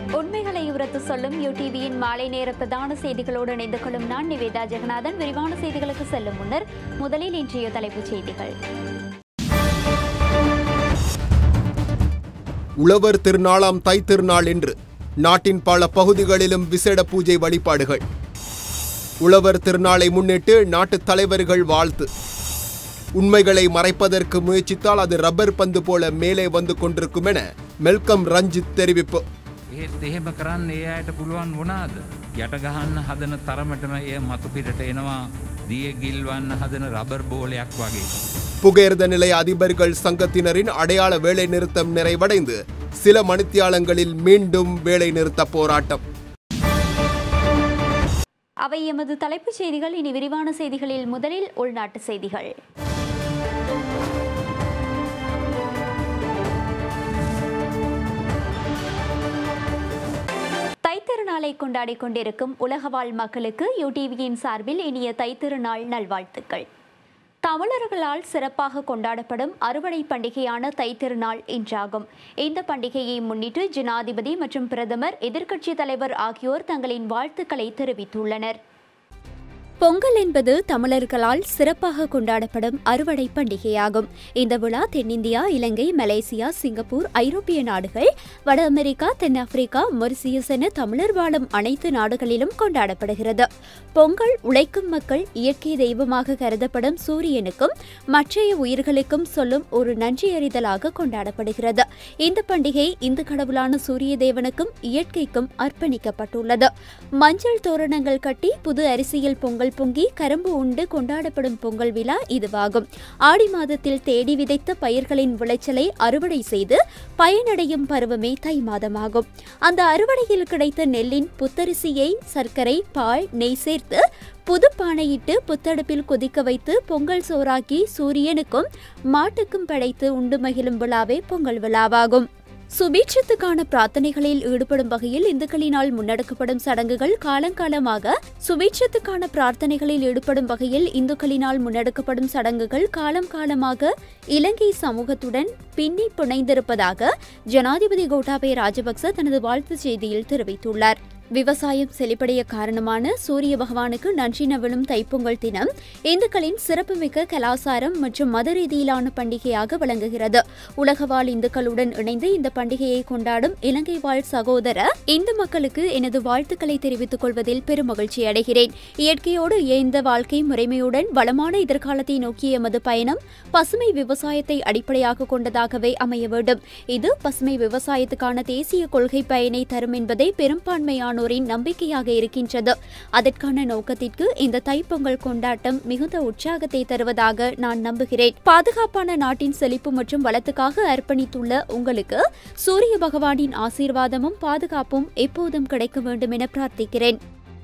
உண்மைகளை உரத்து சொல்லும் யூடிவியின் மாலை நேர பிரதான செய்திகளோடு இணைந்து கொள்ளும் நான் நிவேதா ஜெகநாதன் விரிவான செய்திகளுக்கு செல்லும் முன்னர் முதலில் இன்றைய தலைப்புச் செய்திகள் உழவர் திருநாளாம் தை திருநாள் என்று நாட்டின் பல பகுதிகளிலும் விசேட பூஜை வழிபாடுகள் உழவர் திருநாளை முன்னிட்டு நாட்டுத் தலைவர்கள் வாழ்த்து உண்மைகளை மறைப்பதற்கு முயற்சித்தால் அது ரப்பர் பந்து போல மேலே வந்து கொண்டிருக்கும் என மெல்கம் ரஞ்சித் தெரிவிப்பு ඒත් එහෙම කරන්න ඒ අයට පුළුවන් වනාද. යට ගහන්න හදන තරමටම එය මතු පිටට එනවා දිය ගිල්වන්න හදන රබර් බෝලයක් වගේ. புகையிரத நிலைய அதிபர்கள் சங்கத்தினரின் அடையாள வேலை நிறுத்தம் நிறைவடைந்து சில மணித்தியாலங்களில் மீண்டும் வேலை நிறுத்த போராட்டம் அவை எமது தலைப்புச் செய்திகள் இனி விரிவான செய்திகளில் முதலில் உள்நாட்டு செய்திகள் தைத்திருநாளை கொண்டாடிக் கொண்டிருக்கும் உலகவாழ் மக்களுக்கு யூடிவியின் சார்பில் இனிய தைத்திருநாள் நல்வாழ்த்துக்கள் தமிழர்களால் சிறப்பாக கொண்டாடப்படும் அறுவடை பண்டிகையான தைத்திருநாள் இன்றாகும் இந்த பண்டிகையை முன்னிட்டு ஜனாதிபதி மற்றும் பிரதமர் எதிர்க்கட்சித் தலைவர் ஆகியோர் தங்களின் வாழ்த்துக்களை தெரிவித்துள்ளனர் பொங்கல் என்பது தமிழர்களால் சிறப்பாக கொண்டாடப்படும் அறுவடை பண்டிகையாகும் இந்த விழா தென்னிந்தியா இலங்கை மலேசியா சிங்கப்பூர் ஐரோப்பிய நாடுகள் வட அமெரிக்கா தென்னாப்பிரிக்கா மொரிசியஸ் என தமிழர் வாழும் அனைத்து நாடுகளிலும் கொண்டாடப்படுகிறது பொங்கல் உழைக்கும் மக்கள் இயற்கை தெய்வமாக கருதப்படும் சூரியனுக்கும் மற்றைய உயிர்களுக்கும் சொல்லும் ஒரு நன்றியறிதலாக கொண்டாடப்படுகிறது இந்த பண்டிகை இந்து கடவுளான சூரிய தேவனுக்கும் இயற்கைக்கும் அர்ப்பணிக்கப்பட்டுள்ளது மஞ்சள் தோரணங்கள் கட்டி புது அரிசியில் பொங்கல் பொங்கி கரும்பு உண்டு கொண்டாடப்படும் பொங்கல் விழா இதுவாகும் ஆடி மாதத்தில் தேடி விதைத்த பயிர்களின் விளைச்சலை அறுவடை செய்து பயனடையும் பருவமே தை மாதமாகும் அந்த அறுவடையில் கிடைத்த நெல்லின் புத்தரிசியை சர்க்கரை பால் நெய் சேர்த்து புது பானையிட்டு புத்தடுப்பில் கொதிக்க வைத்து பொங்கல் சோறாக்கி சூரியனுக்கும் மாட்டுக்கும் படைத்து உண்டு மகிழும் விழாவே பொங்கல் விழாவாகும் சுபீட்சத்துக்கான பிரார்த்தனைகளில் ஈடுபடும் வகையில் இந்துக்களினால் முன்னெடுக்கப்படும் சடங்குகள் காலங்காலமாக சுபீட்சத்துக்கான பிரார்த்தனைகளில் ஈடுபடும் வகையில் இந்துக்களினால் முன்னெடுக்கப்படும் சடங்குகள் காலம் காலமாக இலங்கை சமூகத்துடன் பின்னி பிணைந்திருப்பதாக ஜனாதிபதி கோட்டாபய ராஜபக்ச தனது வாழ்த்துச் செய்தியில் தெரிவித்துள்ளார் விவசாயம் செழிப்படைய காரணமான சூரிய பகவானுக்கு நன்றி நவிழும் தைப்பொங்கல் தினம் இந்துக்களின் சிறப்புமிக்க கலாசாரம் மற்றும் மத ரீதியிலான பண்டிகையாக விளங்குகிறது உலக வாழ் இந்துக்களுடன் இணைந்து இந்த பண்டிகையை கொண்டாடும் இலங்கை வாழ் சகோதர இந்து மக்களுக்கு எனது வாழ்த்துக்களை தெரிவித்துக் கொள்வதில் பெருமகிழ்ச்சி அடைகிறேன் இயற்கையோடு இயைந்த வாழ்க்கை முறைமையுடன் வளமான எதிர்காலத்தை நோக்கிய எமது பயணம் பசுமை விவசாயத்தை அடிப்படையாக கொண்டதாகவே அமைய வேண்டும் இது பசுமை விவசாயத்துக்கான தேசிய கொள்கை பயனை தரும் என்பதை பெரும்பான்மையான மாணோரின் நம்பிக்கையாக இருக்கின்றது அதற்கான நோக்கத்திற்கு இந்த தைப்பொங்கல் கொண்டாட்டம் மிகுந்த உற்சாகத்தை தருவதாக நான் நம்புகிறேன் பாதுகாப்பான நாட்டின் செழிப்பு மற்றும் வளத்துக்காக அர்ப்பணித்துள்ள உங்களுக்கு சூரிய பகவானின் ஆசீர்வாதமும் பாதுகாப்பும் எப்போதும் கிடைக்க வேண்டும் என பிரார்த்திக்கிறேன்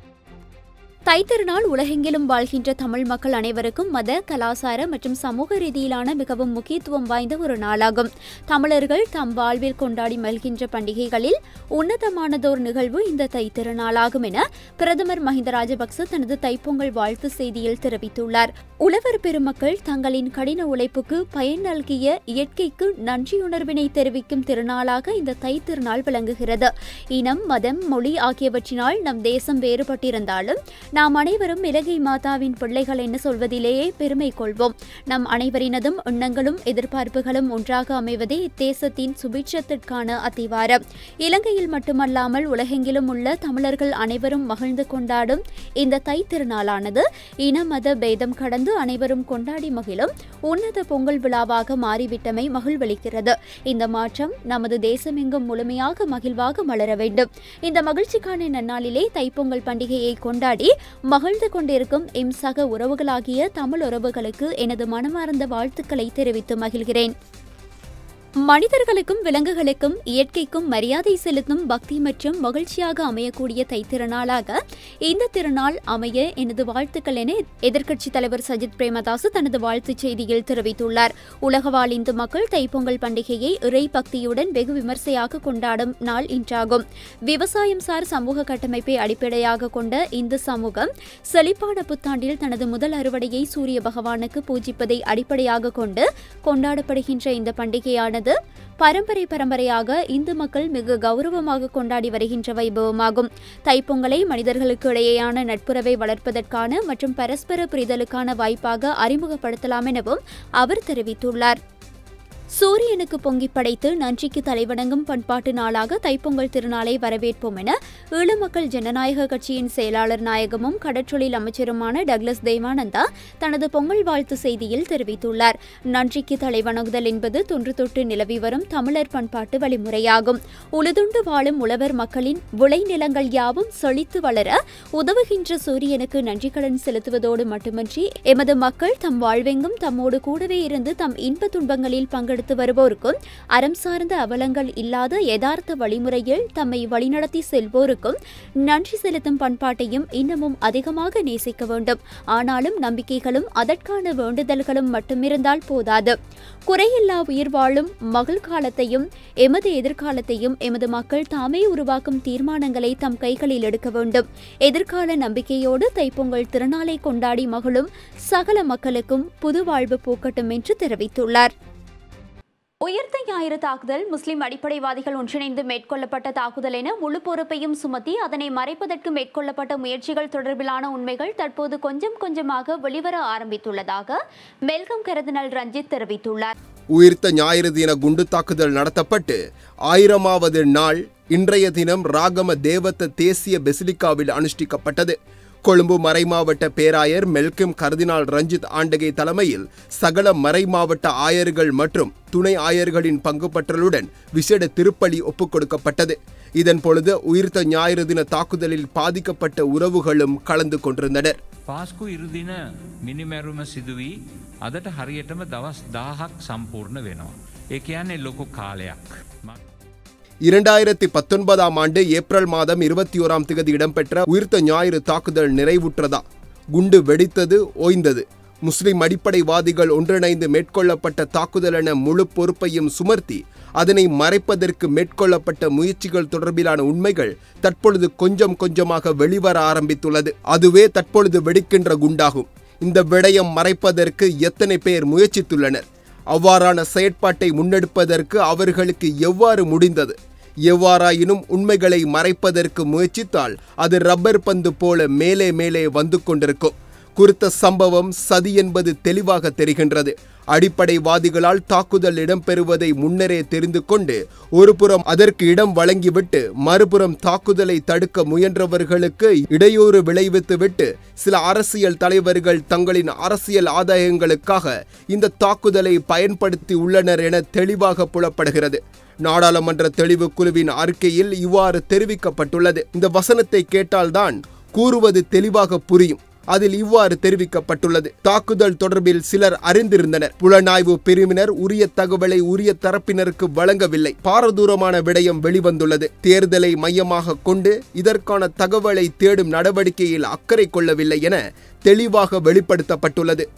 தைத்திருநாள் உலகெங்கிலும் வாழ்கின்ற தமிழ் மக்கள் அனைவருக்கும் மத கலாசார மற்றும் சமூக ரீதியிலான மிகவும் முக்கியத்துவம் வாய்ந்த ஒரு நாளாகும் தமிழர்கள் தம் வாழ்வில் கொண்டாடி மகிழ்கின்ற பண்டிகைகளில் உன்னதமானதோர் நிகழ்வு இந்த தைத்திருநாளாகும் என பிரதமர் மஹிந்த ராஜபக்ச தனது தைப்பொங்கல் வாழ்த்து செய்தியில் தெரிவித்துள்ளார் உழவர் பெருமக்கள் தங்களின் கடின உழைப்புக்கு பயன் நல்கிய இயற்கைக்கு நன்றியுணர்வினை தெரிவிக்கும் திருநாளாக இந்த தைத்திருநாள் விளங்குகிறது இனம் மதம் மொழி ஆகியவற்றினால் நம் தேசம் வேறுபட்டிருந்தாலும் நாம் அனைவரும் இலங்கை மாதாவின் பிள்ளைகள் என்று சொல்வதிலேயே பெருமை கொள்வோம் நம் அனைவரினதும் எண்ணங்களும் எதிர்பார்ப்புகளும் ஒன்றாக அமைவதே இத்தேசத்தின் சுபிட்சத்திற்கான அத்திவாரம் இலங்கையில் மட்டுமல்லாமல் உலகெங்கிலும் உள்ள தமிழர்கள் அனைவரும் மகிழ்ந்து கொண்டாடும் இந்த தை திருநாளானது இன மத பேதம் கடந்து அனைவரும் கொண்டாடி மகிழும் உன்னத பொங்கல் விழாவாக மாறிவிட்டமை மகிழ்வளிக்கிறது இந்த மாற்றம் நமது தேசமெங்கும் முழுமையாக மகிழ்வாக மலர வேண்டும் இந்த மகிழ்ச்சிக்கான நன்னாளிலே தைப்பொங்கல் பண்டிகையை கொண்டாடி மகிழ்ந்து கொண்டிருக்கும் எம் சக உறவுகளாகிய தமிழ் உறவுகளுக்கு எனது மனமார்ந்த வாழ்த்துக்களை தெரிவித்து மகிழ்கிறேன் மனிதர்களுக்கும் விலங்குகளுக்கும் இயற்கைக்கும் மரியாதை செலுத்தும் பக்தி மற்றும் மகிழ்ச்சியாக அமையக்கூடிய தைத்திருநாளாக இந்த திருநாள் அமைய எனது வாழ்த்துக்கள் என எதிர்க்கட்சித் தலைவர் சஜித் பிரேமதாசு தனது வாழ்த்துச் செய்தியில் தெரிவித்துள்ளார் உலகவாழ் இந்து மக்கள் தைப்பொங்கல் பண்டிகையை இறை பக்தியுடன் வெகு விமர்சையாக கொண்டாடும் நாள் இன்றாகும் விவசாயம் சார் சமூக கட்டமைப்பை அடிப்படையாக கொண்ட இந்து சமூகம் செழிப்பான புத்தாண்டில் தனது முதல் அறுவடையை சூரிய பகவானுக்கு பூஜிப்பதை அடிப்படையாக கொண்டு கொண்டாடப்படுகின்ற இந்த பண்டிகையானது என்பது பரம்பரை பரம்பரையாக இந்து மக்கள் மிக கௌரவமாக கொண்டாடி வருகின்ற வைபவமாகும் தைப்பொங்கலை மனிதர்களுக்கு இடையேயான நட்புறவை வளர்ப்பதற்கான மற்றும் பரஸ்பர புரிதலுக்கான வாய்ப்பாக அறிமுகப்படுத்தலாம் எனவும் அவர் தெரிவித்துள்ளார் சூரியனுக்கு பொங்கி படைத்து நன்றிக்கு தலைவணங்கும் பண்பாட்டு நாளாக தைப்பொங்கல் திருநாளை வரவேற்போம் என ஈழமக்கள் ஜனநாயக கட்சியின் செயலாளர் நாயகமும் கடற்றொழில் அமைச்சருமான டக்ளஸ் தேவானந்தா தனது பொங்கல் வாழ்த்து செய்தியில் தெரிவித்துள்ளார் நன்றிக்கு தலைவணங்குதல் என்பது தொன்று தொட்டு நிலவி வரும் தமிழர் பண்பாட்டு வழிமுறையாகும் உழுதுண்டு வாழும் உழவர் மக்களின் விளைநிலங்கள் யாவும் செழித்து வளர உதவுகின்ற சூரியனுக்கு நன்றி கடன் செலுத்துவதோடு மட்டுமின்றி எமது மக்கள் தம் வாழ்வெங்கும் தம்மோடு கூடவே இருந்து தம் இன்ப துன்பங்களில் பங்கெடுத்து வருவோருக்கும் அறம் சார்ந்த அவலங்கள் இல்லாத யதார்த்த வழிமுறையில் தம்மை வழிநடத்தி செல்வோருக்கும் நன்றி செலுத்தும் பண்பாட்டையும் இன்னமும் அதிகமாக நேசிக்க வேண்டும் ஆனாலும் நம்பிக்கைகளும் அதற்கான வேண்டுதல்களும் மட்டுமிருந்தால் போதாது குறையில்லா உயிர் வாழும் மகள் காலத்தையும் எமது எதிர்காலத்தையும் எமது மக்கள் தாமே உருவாக்கும் தீர்மானங்களை தம் கைகளில் எடுக்க வேண்டும் எதிர்கால நம்பிக்கையோடு தைப்பொங்கல் திருநாளை கொண்டாடி மகளும் சகல மக்களுக்கும் புது வாழ்வு பூக்கட்டும் என்று தெரிவித்துள்ளார் உயிர்த்த ஞாயிறு தாக்குதல் முஸ்லிம் அடிப்படைவாதிகள் ஒன்றிணைந்து மேற்கொள்ளப்பட்ட தாக்குதல் என முழு பொறுப்பையும் சுமத்தி அதனை மறைப்பதற்கு மேற்கொள்ளப்பட்ட முயற்சிகள் தொடர்பிலான உண்மைகள் தற்போது கொஞ்சம் கொஞ்சமாக வெளிவர ஆரம்பித்துள்ளதாக மெல்கம் கருதினல் ரஞ்சித் தெரிவித்துள்ளார் உயிர்த்த ஞாயிறு தின குண்டு தாக்குதல் நடத்தப்பட்டு ஆயிரமாவது நாள் இன்றைய தினம் ராகம தேவத்த தேசிய பெசிலிக்காவில் அனுஷ்டிக்கப்பட்டது கொழும்பு மறைமாவட்ட பேராயர் மெல்கம் கர்தினால் ரஞ்சித் ஆண்டகை தலைமையில் சகல மறைமாவட்ட ஆயர்கள் மற்றும் துணை ஆயர்களின் பங்குபற்றலுடன் விசேட திருப்பலி ஒப்புக் கொடுக்கப்பட்டது இதன் பொழுது உயிர்த்த ஞாயிறு தின தாக்குதலில் பாதிக்கப்பட்ட உறவுகளும் கலந்து கொண்டிருந்தனர் පාස්කු ඉරුදින මිනිමැරුම සිදුවී අදට හරියටම දවස් දාහක් සම්පූර්ණ වෙනවා. ඒ කියන්නේ ලොකු කාලයක්. ම- இரண்டாயிரத்தி பத்தொன்பதாம் ஆண்டு ஏப்ரல் மாதம் இருபத்தி ஓராம் திகதி இடம்பெற்ற உயிர்த்த ஞாயிறு தாக்குதல் நிறைவுற்றதா குண்டு வெடித்தது ஓய்ந்தது முஸ்லிம் அடிப்படைவாதிகள் ஒன்றிணைந்து மேற்கொள்ளப்பட்ட தாக்குதல் என முழு பொறுப்பையும் சுமர்த்தி அதனை மறைப்பதற்கு மேற்கொள்ளப்பட்ட முயற்சிகள் தொடர்பிலான உண்மைகள் தற்பொழுது கொஞ்சம் கொஞ்சமாக வெளிவர ஆரம்பித்துள்ளது அதுவே தற்பொழுது வெடிக்கின்ற குண்டாகும் இந்த விடயம் மறைப்பதற்கு எத்தனை பேர் முயற்சித்துள்ளனர் அவ்வாறான செயற்பாட்டை முன்னெடுப்பதற்கு அவர்களுக்கு எவ்வாறு முடிந்தது எவ்வாறாயினும் உண்மைகளை மறைப்பதற்கு முயற்சித்தால் அது ரப்பர் பந்து போல மேலே மேலே வந்து கொண்டிருக்கும் குறித்த சம்பவம் சதி என்பது தெளிவாக தெரிகின்றது அடிப்படைவாதிகளால் தாக்குதல் இடம்பெறுவதை முன்னரே தெரிந்து கொண்டு ஒருபுறம் அதற்கு இடம் வழங்கிவிட்டு மறுபுறம் தாக்குதலை தடுக்க முயன்றவர்களுக்கு இடையூறு விளைவித்துவிட்டு சில அரசியல் தலைவர்கள் தங்களின் அரசியல் ஆதாயங்களுக்காக இந்த தாக்குதலை பயன்படுத்தி உள்ளனர் என தெளிவாக புலப்படுகிறது நாடாளுமன்ற தெளிவு குழுவின் அறிக்கையில் இவ்வாறு தெரிவிக்கப்பட்டுள்ளது இந்த வசனத்தை கேட்டால்தான் கூறுவது தெளிவாக புரியும் அதில் இவ்வாறு தெரிவிக்கப்பட்டுள்ளது தாக்குதல் தொடர்பில் சிலர் அறிந்திருந்தனர் புலனாய்வு பிரிவினர் உரிய தகவலை உரிய தரப்பினருக்கு வழங்கவில்லை பாரதூரமான விடயம் வெளிவந்துள்ளது தேர்தலை மையமாக கொண்டு இதற்கான தகவலை தேடும் நடவடிக்கையில் அக்கறை கொள்ளவில்லை என தெளிவாக வெளிப்படுத்தப்பட்டுள்ளது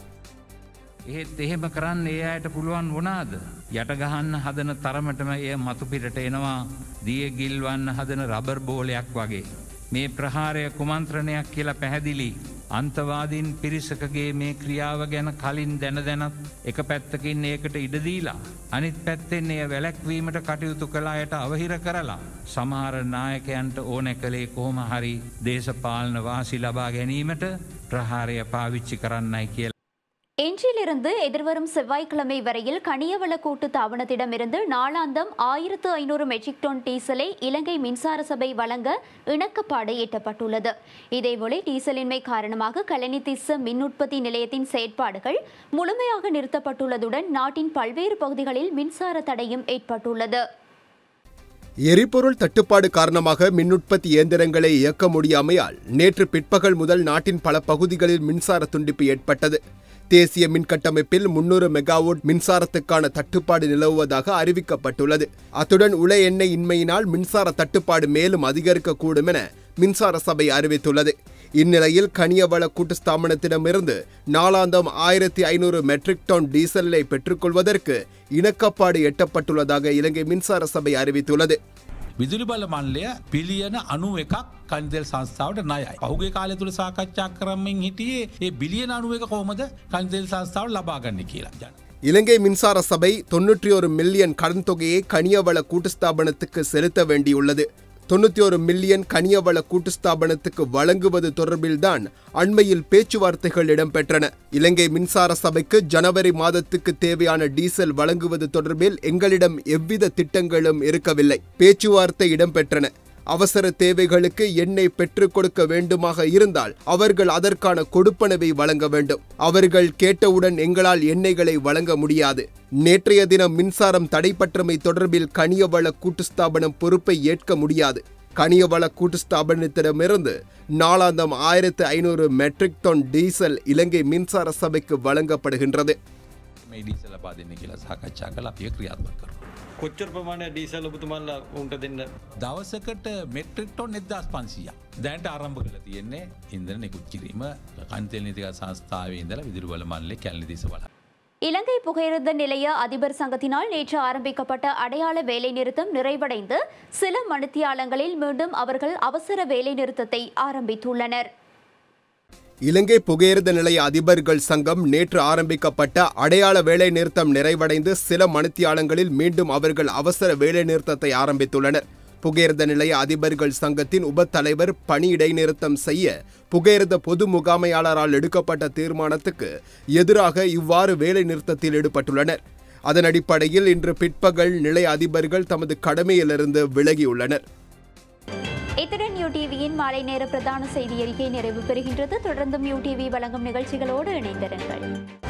ඒත් එහෙම කරන්න ඒ අයට පුළුවන් වනාද. යටගහන්න හදන තරමටම එය මතු පිටට එනවා දිය ගිල්වන්න හදන රබර් බෝලයක් වගේ. මේ ප්‍රහාරය කුමන්ත්‍රණයක් කියලා පැහැදිලි. අන්තවාදීන් පිරිසකගේ මේ ක්‍රියාව ගැන කලින් දැන දැනත් එක පැත්තකින් ඒකට ඉඩදීලා. අනිත් පැත්තෙන් එය වැලැක්වීමට කටයුතු කලායට අවහිර කරලා. සමහර නායකයන්ට ඕනැ කළේ කොහොම හරි දේශපාලන වාසි ලබා ගැනීමට ප්‍රහාරය පාවිච්චි කරන්නයි කියලා. இன்றிலிருந்து எதிர்வரும் செவ்வாய்க்கிழமை வரையில் கனியவள கூட்டு தாபனத்திடமிருந்து நாளாந்தம் ஆயிரத்து ஐநூறு மெட்ரிக் டன் டீசலை இலங்கை மின்சார சபை வழங்க இணக்கப்பாடு எட்டப்பட்டுள்ளது இதேவேளை டீசலின்மை காரணமாக கலனி திஸ்ஸ மின் உற்பத்தி நிலையத்தின் செயற்பாடுகள் முழுமையாக நிறுத்தப்பட்டுள்ளதுடன் நாட்டின் பல்வேறு பகுதிகளில் மின்சார தடையும் ஏற்பட்டுள்ளது எரிபொருள் தட்டுப்பாடு காரணமாக மின் உற்பத்தி இயந்திரங்களை இயக்க முடியாமையால் நேற்று பிற்பகல் முதல் நாட்டின் பல பகுதிகளில் மின்சார துண்டிப்பு ஏற்பட்டது தேசிய மின் கட்டமைப்பில் முன்னூறு மெகாவோட் மின்சாரத்துக்கான தட்டுப்பாடு நிலவுவதாக அறிவிக்கப்பட்டுள்ளது அத்துடன் உல எண்ணெய் இன்மையினால் மின்சார தட்டுப்பாடு மேலும் அதிகரிக்கக்கூடும் என மின்சார சபை அறிவித்துள்ளது இந்நிலையில் கனியவள கூட்டு ஸ்தாபனத்திடமிருந்து நாளாந்தம் ஆயிரத்தி ஐநூறு மெட்ரிக் டன் டீசலை பெற்றுக்கொள்வதற்கு இணக்கப்பாடு எட்டப்பட்டுள்ளதாக இலங்கை மின்சார சபை அறிவித்துள்ளது විදුලි බල මල්ලය පිලියන අනු එකක් කන්දෙල් සංස්ථාවට නයයි. පහුගේ කාලය තුළ සාකච්ඡා කරමින් හිටියේ ඒ බිලියන අනුව එක කොහොමද කන්දෙල් සංස්ථාවට ලබාගන්න කියලා ජන. இலங்கை மின்சார சபை தொன்னூற்றி ஒரு மில்லியன் கடன் தொகையை கனியவள கூட்டுஸ்தாபனத்துக்கு செலுத்த வேண்டியுள்ளது தொண்ணூத்தி ஒரு மில்லியன் கனியவள கூட்டுஸ்தாபனத்துக்கு வழங்குவது தொடர்பில்தான் அண்மையில் பேச்சுவார்த்தைகள் இடம்பெற்றன இலங்கை மின்சார சபைக்கு ஜனவரி மாதத்துக்கு தேவையான டீசல் வழங்குவது தொடர்பில் எங்களிடம் எவ்வித திட்டங்களும் இருக்கவில்லை பேச்சுவார்த்தை இடம்பெற்றன அவசர தேவைகளுக்கு எண்ணெய் பெற்றுக் கொடுக்க வேண்டுமாக இருந்தால் அவர்கள் அதற்கான கொடுப்பனவை வழங்க வேண்டும் அவர்கள் கேட்டவுடன் எங்களால் எண்ணெய்களை வழங்க முடியாது நேற்றைய தினம் மின்சாரம் தடைப்பட்டமை தொடர்பில் கனியவள கூட்டுஸ்தாபனம் பொறுப்பை ஏற்க முடியாது கனியவள கூட்டுஸ்தாபனத்திடமிருந்து நாளாந்தம் ஆயிரத்து ஐநூறு மெட்ரிக் டன் டீசல் இலங்கை மின்சார சபைக்கு வழங்கப்படுகின்றது මේ ඩීසල පාදන්න කියලා සාකච්ඡා කළ අපිය ක්‍රියාත්මක කර. කොච්චර ප්‍රමාණය ඩීසල් ඔබතුමල්ලා උන්ට දෙන්න දවසකට මෙට්‍රික්ටොන් එදස් පන්සිය. දැන්ට ආරම්භ කළ තියෙන්නේ ඉන්දර නිකුත් කිරීම කන්තෙල් නිතික සංස්ථාව ඉදල විදුරුවල මල්ලෙ කැල්ලි දිස වල. இலங்கை புகையிரத நிலைய அதிபர் சங்கத்தினால் நேற்று ஆரம்பிக்கப்பட்ட அடையாள வேலைநிறுத்தம் நிறைவடைந்து சில மணித்தியாலங்களில் மீண்டும் அவர்கள் அவசர வேலைநிறுத்தத்தை ஆரம்பித்துள்ளனர் இலங்கை புகையிரத நிலைய அதிபர்கள் சங்கம் நேற்று ஆரம்பிக்கப்பட்ட அடையாள வேலை நிறுத்தம் நிறைவடைந்து சில மணித்தியாலங்களில் மீண்டும் அவர்கள் அவசர வேலை நிறுத்தத்தை ஆரம்பித்துள்ளனர் புகையிரத நிலைய அதிபர்கள் சங்கத்தின் உப தலைவர் பணி இடைநிறுத்தம் செய்ய புகையிரத பொது முகாமையாளரால் எடுக்கப்பட்ட தீர்மானத்துக்கு எதிராக இவ்வாறு வேலை நிறுத்தத்தில் ஈடுபட்டுள்ளனர் அதன் அடிப்படையில் இன்று பிற்பகல் நிலைய அதிபர்கள் தமது கடமையிலிருந்து விலகியுள்ளனர் இத்துடன் யூ டிவியின் மாலை நேர பிரதான செய்தி அறிக்கை நிறைவு பெறுகின்றது தொடர்ந்தும் யூ டிவி வழங்கும் நிகழ்ச்சிகளோடு இணைந்திருங்கள்